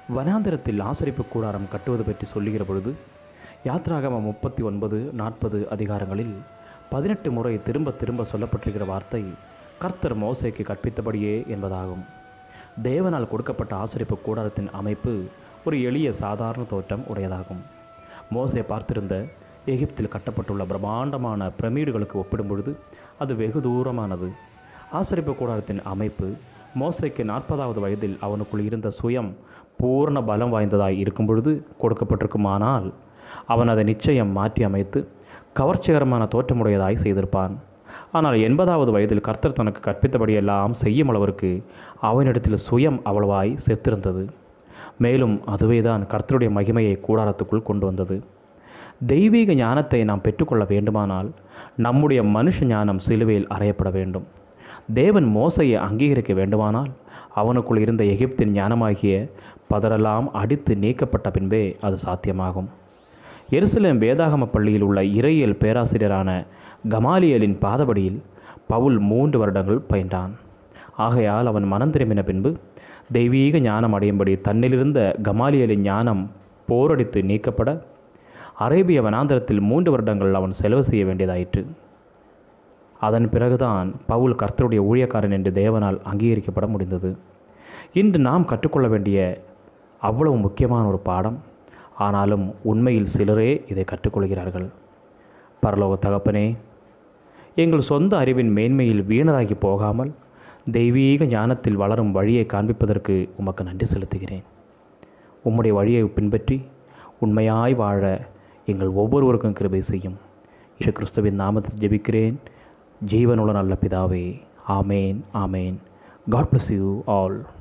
வனாந்திரத்தில் ஆசரிப்பு கூடாரம் கட்டுவது பற்றி சொல்லுகிற பொழுது யாத்ராகமம் முப்பத்தி ஒன்பது நாற்பது அதிகாரங்களில் பதினெட்டு முறை திரும்ப திரும்ப சொல்லப்பட்டிருக்கிற வார்த்தை கர்த்தர் மோசேக்கு கற்பித்தபடியே என்பதாகும் தேவனால் கொடுக்கப்பட்ட ஆசரிப்பு கூடாரத்தின் அமைப்பு ஒரு எளிய சாதாரண தோற்றம் உடையதாகும் மோசே பார்த்திருந்த எகிப்தில் கட்டப்பட்டுள்ள பிரம்மாண்டமான பிரமிடுகளுக்கு ஒப்பிடும் பொழுது அது வெகு தூரமானது ஆசரிப்பு கூடாரத்தின் அமைப்பு மோசைக்கு நாற்பதாவது வயதில் அவனுக்குள் இருந்த சுயம் பூர்ண பலம் வாய்ந்ததாய் இருக்கும் பொழுது கொடுக்கப்பட்டிருக்குமானால் அவன் அதை நிச்சயம் மாற்றி அமைத்து கவர்ச்சிகரமான தோற்றமுடையதாய் செய்திருப்பான் ஆனால் எண்பதாவது வயதில் கர்த்தர் தனக்கு கற்பித்தபடியெல்லாம் செய்யும் அளவிற்கு அவனிடத்தில் சுயம் அவ்வளவாய் செத்திருந்தது மேலும் அதுவேதான் கர்த்தருடைய மகிமையை கூடாரத்துக்குள் கொண்டு வந்தது தெய்வீக ஞானத்தை நாம் பெற்றுக்கொள்ள வேண்டுமானால் நம்முடைய மனுஷ ஞானம் சிலுவையில் அறையப்பட வேண்டும் தேவன் மோசையை அங்கீகரிக்க வேண்டுமானால் அவனுக்குள் இருந்த எகிப்தின் ஞானமாகிய பதரெல்லாம் அடித்து நீக்கப்பட்ட பின்பே அது சாத்தியமாகும் எருசலேம் வேதாகம பள்ளியில் உள்ள இறையியல் பேராசிரியரான கமாலியலின் பாதபடியில் பவுல் மூன்று வருடங்கள் பயின்றான் ஆகையால் அவன் மனம் திரும்பின பின்பு தெய்வீக ஞானம் அடையும்படி தன்னிலிருந்த கமாலியலின் ஞானம் போரடித்து நீக்கப்பட அரேபிய வனாந்தரத்தில் மூன்று வருடங்கள் அவன் செலவு செய்ய வேண்டியதாயிற்று அதன் பிறகுதான் பவுல் கர்த்தருடைய ஊழியக்காரன் என்று தேவனால் அங்கீகரிக்கப்பட முடிந்தது இன்று நாம் கற்றுக்கொள்ள வேண்டிய அவ்வளவு முக்கியமான ஒரு பாடம் ஆனாலும் உண்மையில் சிலரே இதை கற்றுக்கொள்கிறார்கள் பரலோக தகப்பனே எங்கள் சொந்த அறிவின் மேன்மையில் வீணராகி போகாமல் தெய்வீக ஞானத்தில் வளரும் வழியை காண்பிப்பதற்கு உமக்கு நன்றி செலுத்துகிறேன் உம்முடைய வழியை பின்பற்றி உண்மையாய் வாழ எங்கள் ஒவ்வொருவருக்கும் கிருபை செய்யும் இயேசு கிறிஸ்துவின் நாமத்தில் ஜெபிக்கிறேன் ஜீவனுள்ள நல்ல பிதாவே amen amen God bless you all